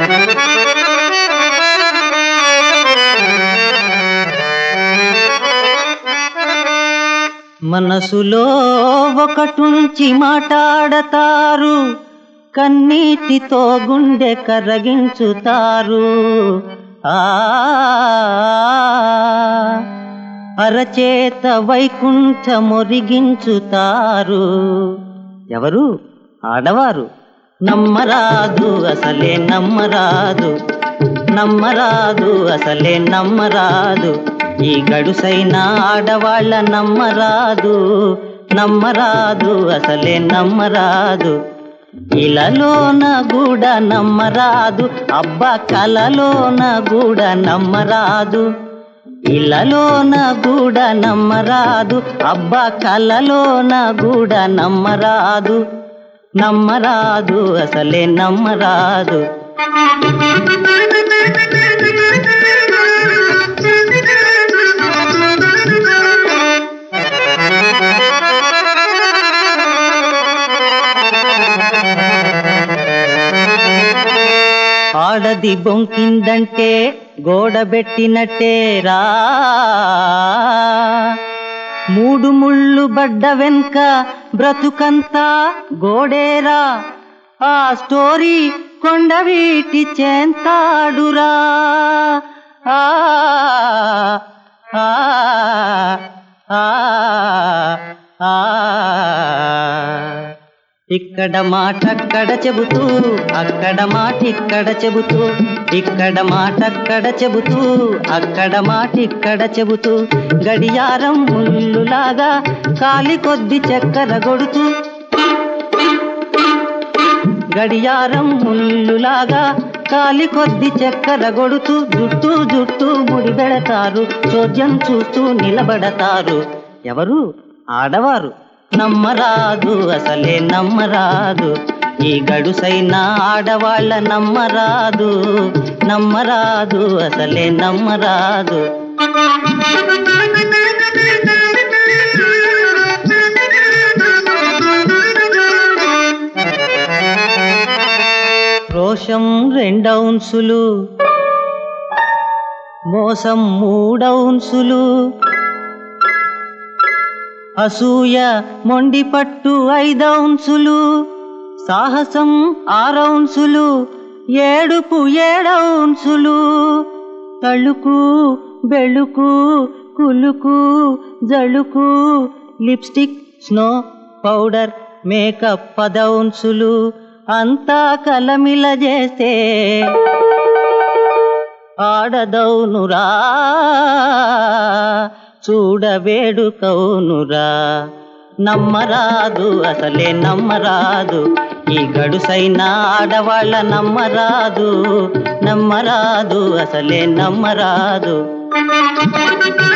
మనసులో ఒకటుంచి మాట్లాడతారు కన్నీటితో గుండె కరగించుతారు ఆ అరచేత వైకుంఠ మొరిగించుతారు ఎవరు ఆడవారు నమ్మరాదు అసలే నమ్మరాదు నమ్మరాదు అసలే నమ్మరాదు ఈ గడుసైన ఆడవాళ్ళ నమ్మరాదు నమ్మరాదు అసలే నమ్మరాదు ఇలలోన కూడా నమ్మరాదు అబ్బా కలలోన కూడా నమ్మరాదు ఇలలోన కూడా నమ్మరాదు అబ్బా కలలోన కూడా నమ్మరాదు నమ్మరాదు అసలే నమ్మరాదు ఆడది బొంకిందంటే గోడబెట్టినట్టేరా మూడు ముళ్ళు బడ్డ వెనుక బ్రతుకంతా గోడేరా ఆ స్టోరీ కొండవీటి చేంతాడురా ఆ ఆ ఆ ఆ ఇక్కడ మాట అక్కడ చెబుతూ అక్కడ మాట ఇక్కడ చెబుతూ ఇక్కడ మాట అక్కడ చెబుతూ అక్కడ మాట ఇక్కడ చెబుతూ గడియారం ముళ్ళులాగా కాలి కొద్ది చక్కెర కొడుతూ గడియారం ముళ్ళులాగా కాలి కొద్ది చక్కెర కొడుతూ జుట్టు జుట్టు ముడి పెడతారు చోద్యం చూస్తూ నిలబడతారు ఎవరు ఆడవారు నమ్మరాదు అసలే నమ్మరాదు ఈ గడుసైన ఆడవాళ్ళ నమ్మరాదు నమ్మరాదు అసలే నమ్మరాదు రోషం రెండౌన్సులు మోసం మూడౌన్సులు అసూయ మొండి పట్టు ఐదౌన్సులు సాహసం ఆరౌన్సులు ఏడుపు ఏడౌన్సులు తళుకు బెళుకు కులుకు జలుకు లిప్స్టిక్ స్నో పౌడర్ మేకప్ పదౌన్సులు అంతా కలమిల చేస్తే ఆడదౌనురా చూడవేడుకౌనురా నమ్మరాదు అసలే నమ్మరాదు ఈ గడుసైన ఆడవాళ్ళ నమ్మరాదు నమ్మరాదు అసలే నమ్మరాదు